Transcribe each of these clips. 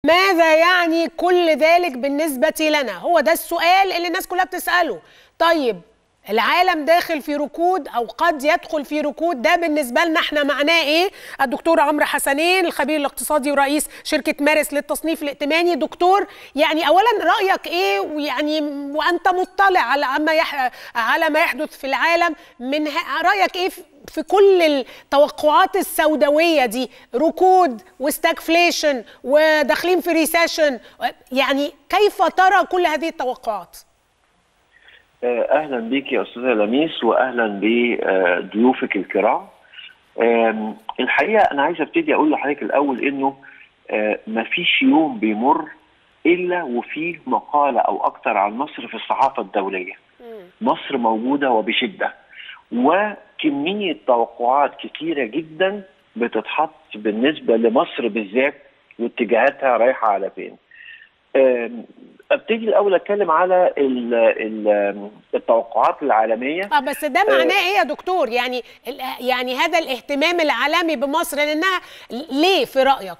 ماذا يعني كل ذلك بالنسبة لنا؟ هو ده السؤال اللي الناس كلها بتسأله. طيب العالم داخل في ركود او قد يدخل في ركود ده بالنسبه لنا احنا معناه ايه؟ الدكتور عمرو حسنين الخبير الاقتصادي ورئيس شركه مارس للتصنيف الائتماني دكتور يعني اولا رايك ايه ويعني وانت مطلع على ما يح... على ما يحدث في العالم من ه... رايك ايه في كل التوقعات السوداويه دي ركود وستاكفليشن وداخلين في ريسيشن يعني كيف ترى كل هذه التوقعات؟ اهلا بيك يا استاذه لميس واهلا بضيوفك الكرام الحقيقه انا عايز ابتدي اقول لحضرتك الاول انه ما فيش يوم بيمر الا وفيه مقاله او اكثر عن مصر في الصحافه الدوليه مصر موجوده وبشده وكميه توقعات كثيره جدا بتتحط بالنسبه لمصر بالذات واتجاهاتها رايحه على فين ابتدي الاول اتكلم على ال ال التوقعات العالميه اه بس ده معناه ايه يا دكتور يعني يعني هذا الاهتمام العالمي بمصر لانها ليه في رايك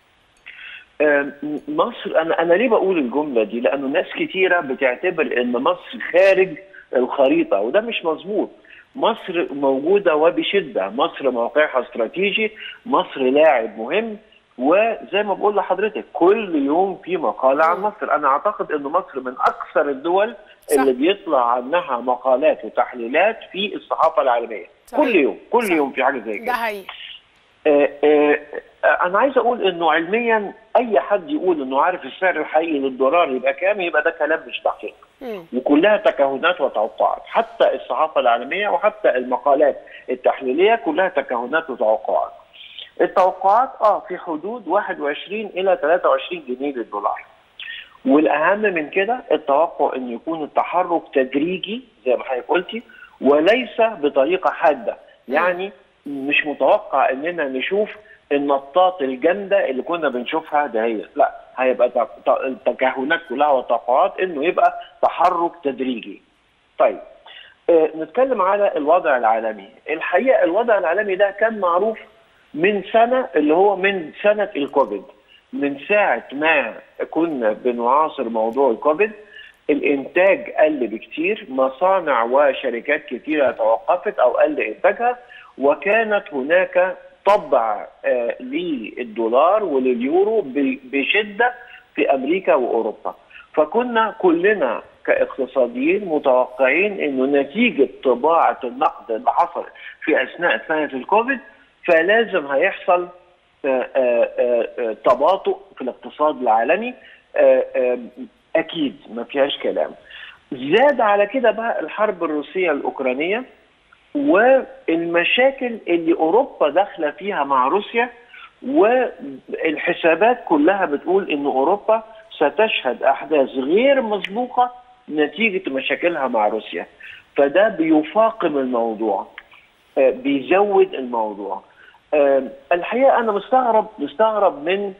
مصر انا انا ليه بقول الجمله دي لانه ناس كتيره بتعتبر ان مصر خارج الخريطه وده مش مظبوط مصر موجوده وبشده مصر موقعها استراتيجي مصر لاعب مهم وزي ما بقول لحضرتك كل يوم في مقالة عن مصر أنا أعتقد أن مصر من أكثر الدول صح. اللي بيطلع عنها مقالات وتحليلات في الصحافة العالمية صح. كل يوم كل صح. يوم في حاجة زي كده ده حقيقي آه آه أنا عايز أقول أنه علميا أي حد يقول أنه عارف السعر الحقيقي للدولار يبقى كام يبقى ده كلام مش دقيق وكلها تكهنات وتوقعات حتى الصحافة العالمية وحتى المقالات التحليلية كلها تكهنات وتوقعات التوقعات اه في حدود 21 الى 23 جنيه للدولار والاهم من كده التوقع ان يكون التحرك تدريجي زي ما حضرتك قلتي وليس بطريقه حاده يعني مش متوقع اننا نشوف النطاط الجامده اللي كنا بنشوفها دهيت لا هيبقى التكهنات كلها والتوقعات انه يبقى تحرك تدريجي طيب آه نتكلم على الوضع العالمي الحقيقه الوضع العالمي ده كان معروف من سنه اللي هو من سنه الكوفيد من ساعه ما كنا بنعاصر موضوع الكوفيد الانتاج قل بكتير مصانع وشركات كثيره توقفت او قل انتاجها وكانت هناك طبع آه للدولار ولليورو بشده في امريكا واوروبا فكنا كلنا كاقتصاديين متوقعين انه نتيجه طباعه النقد اللي حصل في اثناء سنه الكوفيد فلازم هيحصل تباطؤ في الاقتصاد العالمي اكيد ما فيهاش كلام زاد على كده بقى الحرب الروسيه الاوكرانيه والمشاكل اللي اوروبا داخله فيها مع روسيا والحسابات كلها بتقول ان اوروبا ستشهد احداث غير مسبوقه نتيجه مشاكلها مع روسيا فده بيفاقم الموضوع بيزود الموضوع الحقيقه انا مستغرب مستغرب من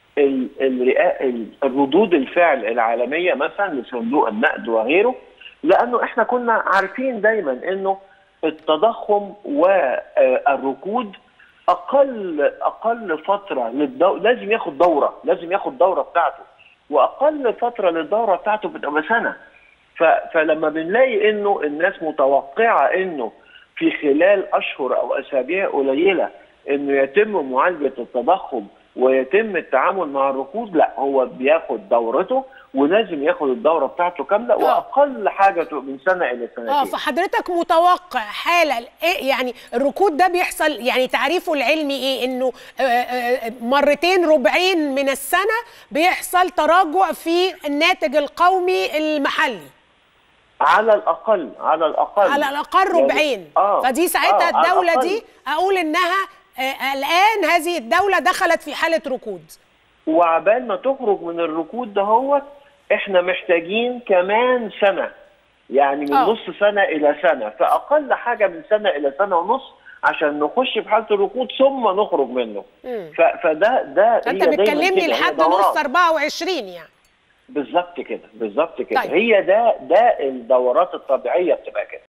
الردود الفعل العالميه مثلا لصندوق النقد وغيره لانه احنا كنا عارفين دايما انه التضخم والركود اقل اقل فتره للدو... لازم ياخد دوره لازم ياخد دوره بتاعته واقل فتره للدوره بتاعته بتبقى سنه ف... فلما بنلاقي انه الناس متوقعه انه في خلال اشهر او اسابيع قليله انه يتم معالجه التضخم ويتم التعامل مع الركود لا هو بياخد دورته ولازم ياخد الدوره بتاعته كامله واقل حاجه من سنه الى سنتين اه فحضرتك متوقع حاله ايه يعني الركود ده بيحصل يعني تعريفه العلمي ايه انه مرتين ربعين من السنه بيحصل تراجع في الناتج القومي المحلي على الاقل على الاقل على الاقل ربعين يعني آه فدي ساعتها آه الدوله دي اقول انها آه الان هذه الدوله دخلت في حاله ركود وعبال ما تخرج من الركود دهوت احنا محتاجين كمان سنه يعني من أوه. نص سنه الى سنه فاقل حاجه من سنه الى سنه ونص عشان نخش في حاله الركود ثم نخرج منه فده ده انت بتكلمني لحد نص 24 يعني بالظبط كده بالظبط كده طيب. هي ده ده الدورات الطبيعيه بتبقى كده